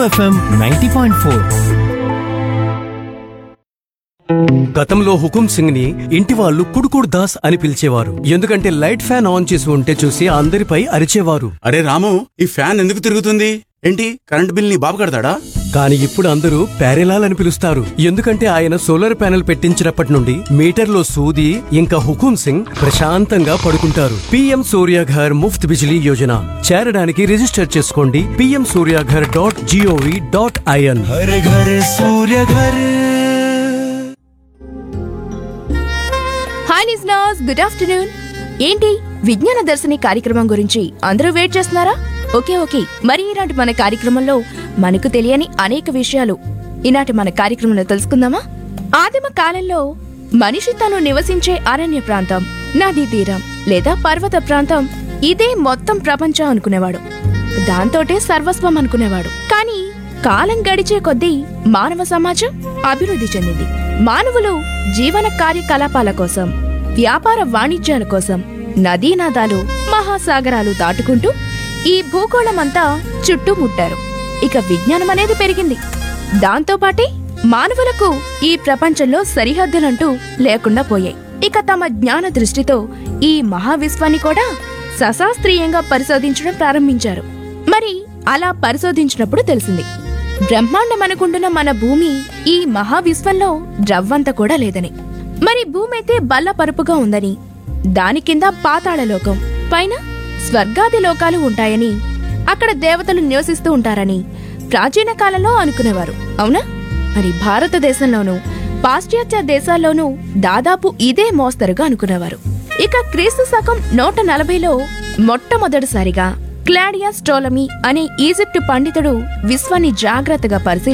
FM ninety point four గతంలో హుకుం సింగ్ ని ఇంటి వాళ్ళు కుడుకుడు దాస్ అని పిలిచేవారు ఎందుకంటే లైట్ ఫ్యాన్ ఆన్ చేసి ఉంటే చూసి అందరిపై అరిచేవారు అరే రాము ఈ ఫ్యాన్ ఎందుకు తిరుగుతుంది ఏంటి కరెంట్ బిల్ నీ బాబు కడతాడా కానీ ఇప్పుడు అందరూ ప్యారెలాల్ అని పిలుస్తారు ఎందుకంటే ఆయన సోలార్ ప్యానెల్ పెట్టించినప్పటి నుండి మీటర్లో సూది ఇంకా హుకుం సింగ్ ప్రశాంతంగా పడుకుంటారు పిఎం సూర్యాఘర్ ముఫ్త్ బిజిలీ యోజన చేరడానికి రిజిస్టర్ చేసుకోండి PM Suryaghar dot GOV dot IN Har Ghar Surya Ghar hi listeners good afternoon ఏంటి విజ్ఞాన దర్శిని కార్యక్రమం గురించి అందరూ వెయిట్ చేస్తున్నారా ఓకే ఓకే మరి ఈనాటి మన కార్యక్రమంలో మనకు తెలియని అనేక విషయాలు ఈనాటి మన కార్యక్రమంలో తెలుసుకుందామా ఆదిమ కాలంలో మనిషి తను నివసించే అరణ్య ప్రాంతం నదీ తీరం లేదా పర్వత ప్రాంతం ఇదే మొత్తం ప్రపంచం అనుకునేవాడు దాంతోటే సర్వస్వం అనుకునేవాడు కానీ కాలం గడిచే కొద్దీ మానవ సమాజం అభివృద్ధి చెందింది మానవులు జీవన కార్యకలాపాల కోసం వ్యాపార వాణిజ్యాల కోసం నదీనాదాలు మహాసాగరాలు దాటుకుంటూ ఈ భూగోళమంతా చుట్టుముట్టారు ఇక విజ్ఞానం అనేది పెరిగింది దాంతోపాటే మానవులకు ఈ ప్రపంచంలో సరిహద్దులంటూ లేకుండా పోయాయి ఇక తమ జ్ఞాన దృష్టితో ఈ మహావిశ్వాన్ని కూడా సశాస్త్రీయంగా పరిశోధించడం ప్రారంభించారు మరి అలా పరిశోధించినప్పుడు తెలిసింది బ్రహ్మాండం అనుకుంటున్న మన భూమి ఈ మహావిశ్వంలో ద్రవ్వంత కూడా లేదని మరి భూమి అయితే బల్లపరుపుగా ఉందని దాని కింద పాతాళ లోకం పైన స్వర్గాది లోకాలు ఉంటాయని అక్కడ దేవతలు నివసిస్తూ ఉంటారని ప్రాచీన కాలంలో అనుకునేవారు అవునా మరి భారతదేశంలోనూ పాశ్చాత్య దేశాల్లోనూ దాదాపు ఇదే మోస్తరుగా అనుకునేవారు ఇక క్రీస్తు శకం నూట నలభైలో మొట్టమొదటిసారిగా క్లాడియా స్టోలమీ అనే ఈజిప్టు పండితుడు విశ్వాన్ని జాగ్రత్తగా పరిశీలి